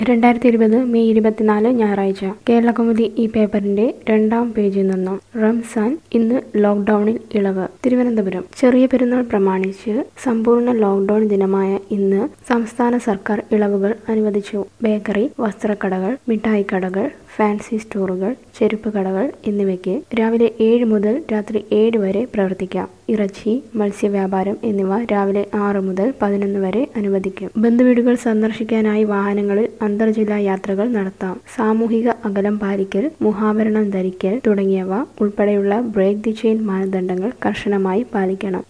രണ്ടായിരത്തി ഇരുപത് മെയ് ഇരുപത്തിനാല് ഞായറാഴ്ച കേരളകൗമുദി ഈ പേപ്പറിന്റെ രണ്ടാം പേജിൽ നിന്നും റംസാൻ ഇന്ന് ലോക്ഡൌണിൽ ഇളവ് തിരുവനന്തപുരം ചെറിയ പെരുന്നാൾ പ്രമാണിച്ച് സമ്പൂർണ്ണ ലോക്ഡൌൺ ദിനമായ ഇന്ന് സംസ്ഥാന സർക്കാർ ഇളവുകൾ അനുവദിച്ചു ബേക്കറി വസ്ത്രക്കടകൾ മിഠായിക്കടകൾ ഫാൻസി സ്റ്റോറുകൾ ചെരുപ്പ് കടകൾ എന്നിവയ്ക്ക് രാവിലെ ഏഴ് മുതൽ രാത്രി ഏഴ് വരെ പ്രവർത്തിക്കാം ഇറച്ചി മത്സ്യവ്യാപാരം എന്നിവ രാവിലെ ആറ് മുതൽ പതിനൊന്ന് വരെ അനുവദിക്കും ബന്ധുവീടുകൾ സന്ദർശിക്കാനായി വാഹനങ്ങളിൽ അന്തർജില്ലാ യാത്രകൾ നടത്താം സാമൂഹിക അകലം പാലിക്കൽ മുഖാവരണം ധരിക്കൽ തുടങ്ങിയവ ഉൾപ്പെടെയുള്ള ബ്രേക്ക് ദി ചെയിൻ മാനദണ്ഡങ്ങൾ കർശനമായി പാലിക്കണം